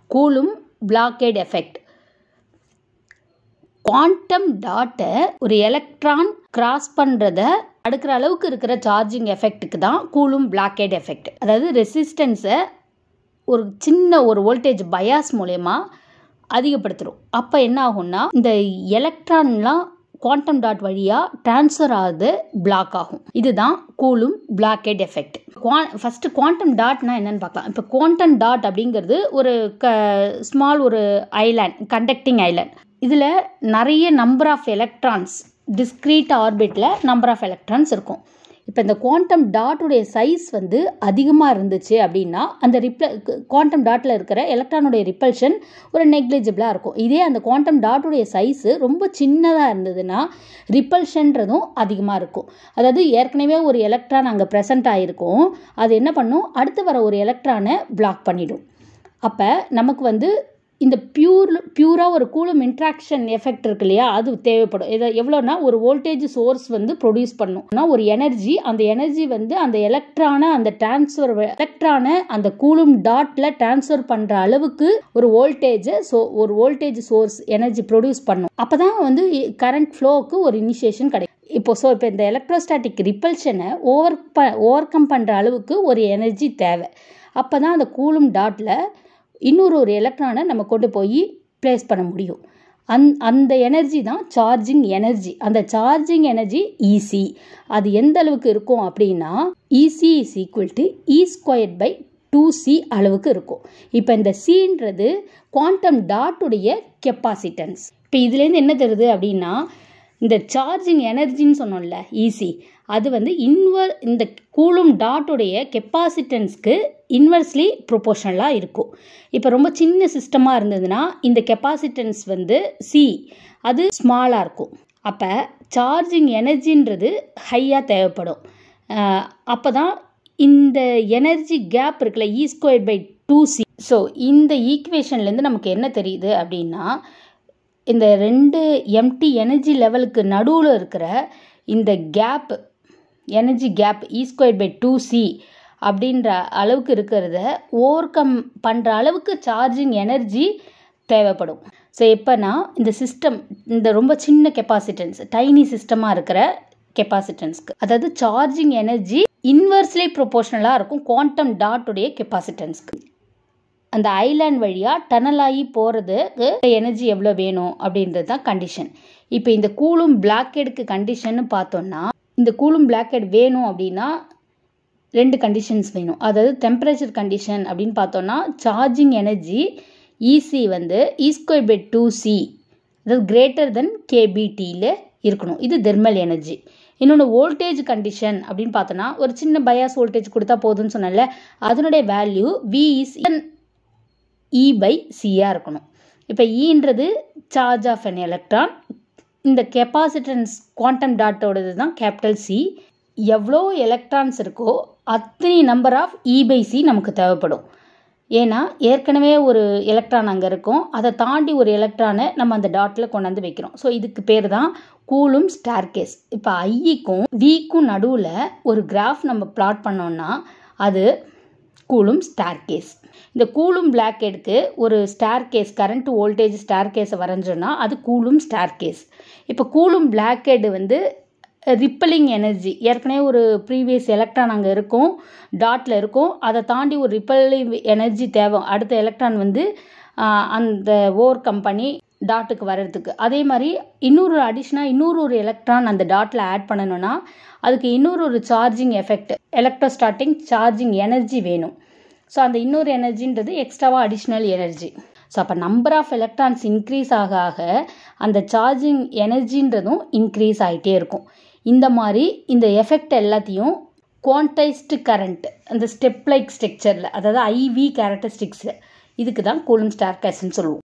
coulomb blockade effect quantum டாட்டை ஒரு electron cross பண்ணுறத அடுக்கிற அளவுக்கு இருக்கிற சார்ஜிங் எஃபெக்ட்டுக்கு தான் கூலும் பிளாக்கேட் எஃபெக்ட் அதாவது ரெசிஸ்டன்ஸை ஒரு சின்ன ஒரு வோல்டேஜ் பயாஸ் மூலயமா அதிகப்படுத்துகிறோம் அப்போ என்ன ஆகும்னா இந்த எலக்ட்ரான்லாம் குவாண்டம் டாட் வழியாக ட்ரான்ஸ்ஃபர் ஆகுது பிளாக் ஆகும் இதுதான் கூலும் பிளாக்கெட் எஃபெக்ட் குவா ஃபஸ்ட்டு குவாண்டம் டாட்னா என்னன்னு பார்க்கலாம் இப்போ குவாண்டம் டாட் அப்படிங்கிறது ஒரு க ஸ்மால் ஒரு ஐலாண்ட் கண்டக்டிங் ஐலாண்ட் இதில் நிறைய நம்பர் ஆஃப் எலக்ட்ரான்ஸ் டிஸ்க்ரீட் ஆர்பிட்டில் நம்பர் ஆஃப் எலக்ட்ரான்ஸ் இருக்கும் இப்போ இந்த குவாண்டம் டாட்டுடைய சைஸ் வந்து அதிகமாக இருந்துச்சு அப்படின்னா அந்த ரிப்ள குவாண்டம் டாட்டில் இருக்கிற எலக்ட்ரானுடைய ரிப்பல்ஷன் ஒரு நெக்லிஜிபிளாக இருக்கும் இதே அந்த குவாண்டம் டாட்டுடைய சைஸு ரொம்ப சின்னதாக இருந்ததுன்னா ரிப்பல்ஷன்றதும் அதிகமாக இருக்கும் அதாவது ஏற்கனவே ஒரு எலக்ட்ரான் அங்கே ப்ரெசண்ட் ஆகிருக்கும் அது என்ன பண்ணும் அடுத்து வர ஒரு எலக்ட்ரானை பிளாக் பண்ணிடும் அப்போ நமக்கு வந்து இந்த பியூர் பியூராக ஒரு கூலும் இன்ட்ராக்ஷன் எஃபெக்ட் இருக்கு இல்லையா அது தேவைப்படும் இதை எவ்வளோனா ஒரு வோல்டேஜ் சோர்ஸ் வந்து ப்ரொடியூஸ் பண்ணும்னா ஒரு எனர்ஜி அந்த எனர்ஜி வந்து அந்த எலக்ட்ரானை அந்த டிரான்ஸ்ஃபர் எலக்ட்ரானை அந்த கூலும் டாட்டில் டிரான்ஸ்ஃபர் பண்ணுற அளவுக்கு ஒரு வோல்டேஜை ஸோ ஒரு வோல்டேஜ் சோர்ஸ் எனர்ஜி ப்ரொடியூஸ் பண்ணும் அப்போ தான் வந்து கரண்ட் ஃப்ளோவுக்கு ஒரு இனிஷியேஷன் கிடைக்கும் இப்போ ஸோ இப்போ இந்த எலக்ட்ரோஸ்டாட்டிக் ரிப்பல்ஷனை ஓவர் ப ஓவர் கம் பண்ணுற அளவுக்கு ஒரு எனர்ஜி தேவை அப்போ தான் அந்த கூலும் டாட்டில் இன்னொரு ஒரு எலக்ட்ரானை நம்ம கொண்டு போய் ப்ளேஸ் பண்ண முடியும் அந் அந்த எனர்ஜி தான் சார்ஜிங் எனர்ஜி அந்த சார்ஜிங் எனர்ஜி ஈசி அது எந்த அளவுக்கு இருக்கும் அப்படின்னா E C is equal to E square by two C அளவுக்கு இருக்கும் இப்போ இந்த சின்றது குவாண்டம் டாட்டுடைய கெப்பாசிட்டன்ஸ் இப்போ இதுலேருந்து என்ன தருது அப்படின்னா இந்த சார்ஜிங் எனர்ஜின்னு சொன்னோம்ல ஈசி அது வந்து இன்வர் இந்த கூலும் டாட்டுடைய கெப்பாசிட்டன்ஸ்க்கு இன்வெர்ஸ்லி ப்ரொபோஷனலாக இருக்கும் இப்போ ரொம்ப சின்ன சிஸ்டமாக இருந்ததுன்னா இந்த கெப்பாசிட்டன்ஸ் வந்து சி அது ஸ்மாலாக இருக்கும் அப்போ சார்ஜிங் எனர்ஜின்றது ஹையாக தேவைப்படும் அப்போ தான் இந்த எனர்ஜி கேப் இருக்குல்ல E square by two C so இந்த ஈக்குவேஷன்லேருந்து நமக்கு என்ன தெரியுது அப்படின்னா இந்த ரெண்டு எம்டி எனர்ஜி லெவலுக்கு நடுவில் இருக்கிற இந்த gap energy gap E square by two C அப்படின்ற அளவுக்கு இருக்கிறத ஓவர் கம் பண்ணுற அளவுக்கு சார்ஜிங் எனர்ஜி தேவைப்படும் ஸோ எப்போனா இந்த சிஸ்டம் இந்த ரொம்ப சின்ன கெப்பாசிட்டன்ஸ் டைனி சிஸ்டமாக இருக்கிற கெப்பாசிட்டன்ஸ்க்கு அதாவது சார்ஜிங் எனர்ஜி இன்வெர்ஸ்லி ப்ரொபோஷனலாக இருக்கும் குவாண்டம் டாட்டுடைய கெப்பாசிட்டன்ஸ்க்கு அந்த ஐலாண்ட் வழியாக டனல் ஆகி போகிறதுக்கு எனர்ஜி எவ்வளோ வேணும் அப்படின்றது தான் கண்டிஷன் இப்போ இந்த கூலும் பிளாக்கெடுக்கு கண்டிஷன்னு பார்த்தோன்னா இந்த கூலும் பிளாக்கெட் வேணும் அப்படின்னா ரெண்டு கண்டிஷன்ஸ் வேணும் அதாவது டெம்பரேச்சர் கண்டிஷன் அப்படின்னு பார்த்தோன்னா சார்ஜிங் எனர்ஜி ஈசி வந்து ஈஸ்கொயர் பை டூ சி அதாவது கிரேட்டர் தென் கேபிடியில் இருக்கணும் இது தெர்மல் எனர்ஜி இன்னொன்று வோல்டேஜ் கண்டிஷன் அப்படின்னு பார்த்தோன்னா ஒரு சின்ன பயாஸ் வோல்டேஜ் கொடுத்தா போதும்னு சொன்னல அதனுடைய value V is e by சியாக இருக்கணும் இப்போ ஈன்றது சார்ஜ் ஆஃப் அன் எலக்ட்ரான் இந்த கெப்பாசிட்டன்ஸ் குவாண்டம் டாட்டோடது தான் கேபிட்டல் சி எவ்வளோ எலக்ட்ரான்ஸ் இருக்கோ அத்தனை number of e by C நமக்கு தேவைப்படும் ஏன்னா ஏற்கனவே ஒரு எலக்ட்ரான் அங்கே இருக்கும் அதை தாண்டி ஒரு எலக்ட்ரானை நம்ம அந்த டாட்டில் கொண்டாந்து வைக்கிறோம் ஸோ இதுக்கு பேர் தான் கூலும் ஸ்டார்கேஸ் இப்போ ஐக்கும் விக்கும் நடுவில் ஒரு கிராஃப் நம்ம பிளாட் பண்ணோம்னா அது கூலும் ஸ்டார்கேஸ் இந்த கூலும் பிளாக்கெடுக்கு ஒரு ஸ்டார் கேஸ் கரண்ட் வோல்டேஜ் ஸ்டார் கேஸை வரைஞ்சோன்னா அது கூலும் ஸ்டார் கேஸ் இப்போ கூலும் பிளாக்கெட் வந்து ரிப்பலிங் எனர்ஜி ஏற்கனவே ஒரு ப்ரீவியஸ் எலக்ட்ரான் அங்கே இருக்கும் டாட்டில் இருக்கும் அதை தாண்டி ஒரு ரிப்பலிங் எனர்ஜி தேவை அடுத்த எலக்ட்ரான் வந்து அந்த ஓவர் கம் பண்ணி டாட்டுக்கு வர்றதுக்கு அதே மாதிரி இன்னொரு அடிஷ்னாக இன்னொரு ஒரு எலக்ட்ரான் அந்த டாட்டில் ஆட் பண்ணணும்னா அதுக்கு இன்னொரு ஒரு charging effect electrostatic charging energy வேணும் ஸோ அந்த இன்னொரு எனர்ஜின்றது எக்ஸ்ட்ராவாக அடிஷ்னல் எனர்ஜி ஸோ அப்போ நம்பர் ஆஃப் எலக்ட்ரான்ஸ் இன்க்ரீஸ் ஆக ஆக அந்த சார்ஜிங் எனர்ஜின்றதும் இன்க்ரீஸ் ஆகிட்டே இருக்கும் இந்த மாதிரி இந்த எஃபெக்ட் எல்லாத்தையும் குவான்டைஸ்டு கரண்ட் அந்த ஸ்டெப் லைக் ஸ்ட்ரக்சரில் அதாவது ஐவி கேரக்டரிஸ்டிக்ஸில் இதுக்கு தான் கூலும் ஸ்டார் கேஸ்ன்னு சொல்லுவோம்